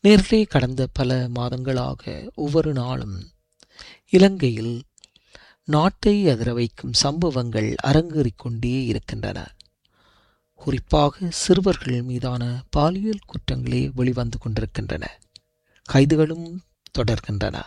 நேரிலே கடந்த பல மாதங்களாக ஒவ்வொரு நாளும் இலங்கையில் நாட்டை அதிர வைக்கும் சம்பவங்கள் அரங்கேறிக் கொண்டே இருக்கின்றன குறிப்பாக சிறுவர்கள் மீதான பாலியல் குற்றங்களே வெளிவந்து கொண்டிருக்கின்றன கைதுகளும் தொடர்கின்றன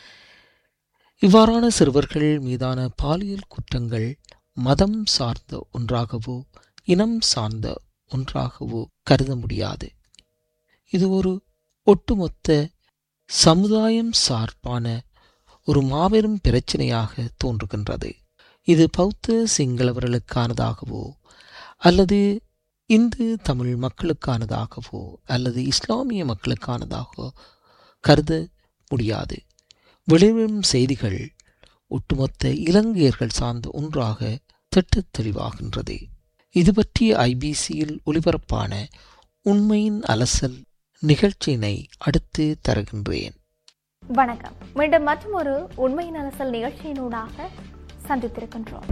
இவ்வாறான சிறுவர்கள் மீதான பாலியல் குற்றங்கள் மதம் சார்ந்த ஒன்றாகவோ இனம் சார்ந்த ஒன்றாகவோ கருத முடியாது இது ஒரு ஒட்டுமொத்த சமுதாயம் சார்பான ஒரு மாபெரும் பிரச்சனையாக தோன்றுகின்றது இது பௌத்த சிங்களவர்களுக்கானதாகவோ அல்லது இந்து தமிழ் மக்களுக்கானதாகவோ அல்லது இஸ்லாமிய மக்களுக்கானதாகவோ கருத முடியாது வெளிவரும் செய்திகள் ஒட்டுமொத்த இலங்கையர்கள் சார்ந்த ஒன்றாக திட்டத் தெளிவாகின்றது இது பற்றி ஐபிசியில் ஒளிபரப்பான உண்மையின் அலசல் நிகழ்ச்சியினை அடுத்து தருகின்றேன் வணக்கம் மீண்டும் மற்றும் ஒரு உண்மையின் அலசல் நிகழ்ச்சியினூடாக சந்தித்திருக்கின்றோம்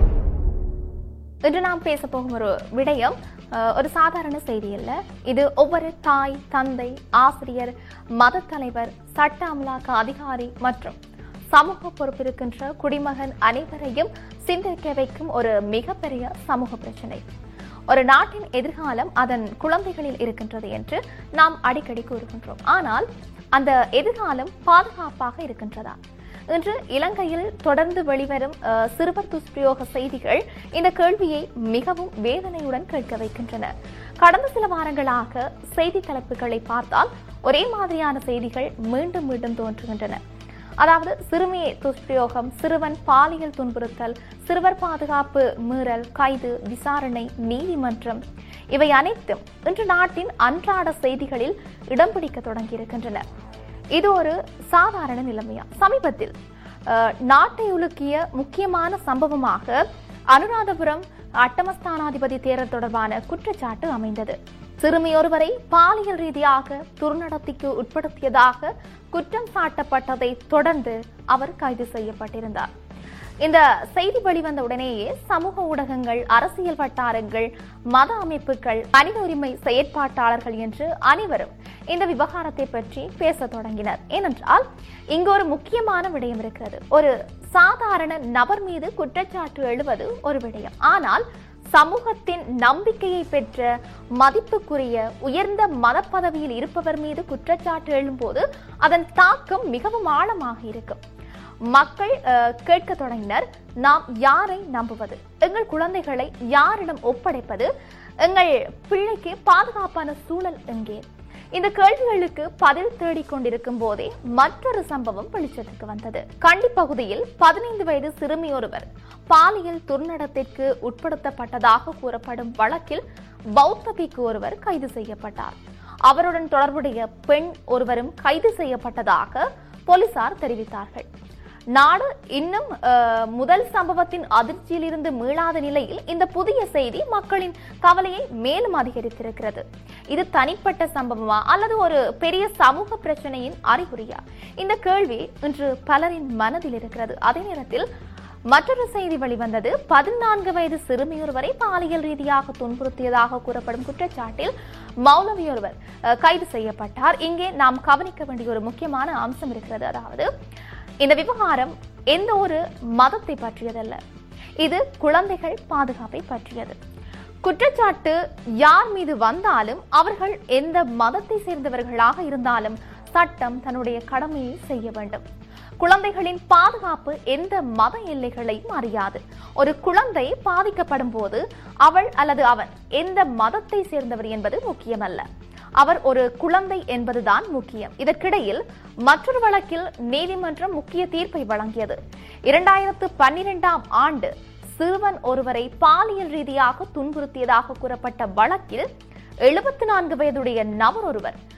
இன்று நாம் பேச போகும் ஒரு விடயம் அஹ், ஒரு சாதாரண செய்தி அல்ல இது ஒவ்வொரு தாய் தந்தை ஆசிரியர் மத தலைவர் சட்ட அமலாக்க அதிகாரி மற்றும் சமூக பொறுப்பிருக்கின்ற குடிமகன் அனைவரையும் சிந்திக்க வைக்கும் ஒரு மிகப்பெரிய சமூக பிரச்சனை ஒரு நாட்டின் எதிர்காலம் அதன் குழந்தைகளில் இருக்கின்றது என்று நாம் அடிக்கடி கூறுகின்றோம் ஆனால் அந்த எதிர்காலம் பாதுகாப்பாக இருக்கின்றதா இன்று இலங்கையில் தொடர்ந்து வெளிவரும் அஹ், சிறுவர் துஷ்பிரயோக செய்திகள் இந்த கேள்வியை மிகவும் வேதனையுடன் கேட்க வைக்கின்றன கடந்த சில வாரங்களாக செய்தி தலைப்புகளை பார்த்தால் ஒரே மாதிரியான செய்திகள் மீண்டும் மீண்டும் தோன்றுகின்றன அதாவது சிறுமி துஷ்பிரயோகம் சிறுவன் பாலியல் துன்புறுத்தல் சிறுவர் பாதுகாப்பு மீறல் கைது விசாரணை நீதிமன்றம் இவை அனைத்தும் இன்று நாட்டின் அன்றாட செய்திகளில் இடம் பிடிக்க தொடங்கியிருக்கின்றன இது ஒரு சாதாரண நிலைமையா சமீபத்தில் அஹ், நாட்டை உலுக்கிய முக்கியமான சம்பவமாக அனுராதபுரம் அட்டமஸ்தானாதிபதி தேர்தல் தொடர்பான குற்றச்சாட்டு அமைந்தது சிறுமி ஒருவரை பாலியல் ரீதியாக துர்நடத்திக்கு உட்படுத்தியதாக குற்றம் சாட்டப்பட்டதை தொடர்ந்து அவர் கைது செய்யப்பட்டிருந்தார் இந்த செய்தி வெளிவந்த உடனேயே சமூக ஊடகங்கள் அரசியல் வட்டாரங்கள் மத அமைப்புகள் மனித உரிமை செயற்பாட்டாளர்கள் என்று அனைவரும் இந்த விவகாரத்தை பற்றி பேசத் தொடங்கினர் ஏனென்றால் இங்கு ஒரு முக்கியமான விடயம் இருக்கிறது ஒரு சாதாரண நபர் மீது குற்றச்சாட்டு எழுவது ஒரு விடயம் ஆனால் சமூகத்தின் நம்பிக்கையை பெற்ற மதிப்புக்குரிய உயர்ந்த மத பதவியில் இருப்பவர் மீது குற்றச்சாட்டு எழும்போது அதன் தாக்கம் மிகவும் ஆழமாக இருக்கும் மக்கள் அஹ், கேட்க தொடங்கினர் நாம் யாரை நம்புவது எங்கள் குழந்தைகளை யாரிடம் ஒப்படைப்பது எங்கள் பிள்ளைக்கு பாதுகாப்பான சூழல் எங்கே இந்த கேள்விகளுக்கு பதில் தேடிக் கொண்டிருக்கும் போதே மற்றொரு சம்பவம் வெளிச்சத்துக்கு வந்தது கண்டி பகுதியில் பதினைந்து வயது சிறுமி ஒருவர் பாலியல் துர்நடத்திற்கு உட்படுத்தப்பட்டதாக கூறப்படும் வழக்கில் பௌத்த பிக்கு ஒருவர் கைது செய்யப்பட்டார் அவருடன் தொடர்புடைய பெண் ஒருவரும் கைது செய்யப்பட்டதாக போலீசார் தெரிவித்தார்கள் நாடு இன்னும் அஹ், முதல் சம்பவத்தின் அதிர்ச்சியிலிருந்து மீளாத நிலையில் இந்த புதிய செய்தி மக்களின் கவலையை மேலும் அதிகரித்திருக்கிறது இது தனிப்பட்ட சம்பவமா அல்லது ஒரு பெரிய சமூக பிரச்சனையின் அறிகுறியா இந்த கேள்வி இன்று பலரின் மனதில் இருக்கிறது அதே நேரத்தில் மற்றொரு செய்தி வெளிவந்தது பதினான்கு வயது சிறுமியொருவரை பாலியல் ரீதியாக துன்புறுத்தியதாக கூறப்படும் குற்றச்சாட்டில் மௌலவி ஒருவர் அஹ், கைது செய்யப்பட்டார் இங்கே நாம் கவனிக்க வேண்டிய ஒரு முக்கியமான அம்சம் இருக்கிறது அதாவது இந்த விவகாரம் எந்த ஒரு மதத்தை பற்றியதல்ல இது குழந்தைகள் பாதுகாப்பை பற்றியது குற்றச்சாட்டு யார் மீது வந்தாலும் அவர்கள் எந்த மதத்தை சேர்ந்தவர்களாக இருந்தாலும் சட்டம் தன்னுடைய கடமையை செய்ய வேண்டும் குழந்தைகளின் பாதுகாப்பு எந்த மத எல்லைகளையும் அறியாது ஒரு குழந்தை பாதிக்கப்படும் போது அவள் அல்லது அவன் எந்த மதத்தை சேர்ந்தவர் என்பது முக்கியமல்ல அவர் ஒரு குழந்தை என்பதுதான் முக்கியம் இதற்கிடையில் மற்றொரு வழக்கில் நீதிமன்றம் முக்கிய தீர்ப்பை வழங்கியது இரண்டாயிரத்து பன்னிரெண்டாம் ஆண்டு சிறுவன் ஒருவரை பாலியல் ரீதியாக துன்புறுத்தியதாக கூறப்பட்ட வழக்கில் எழுபத்தி நான்கு வயதுடைய நபர் ஒருவர்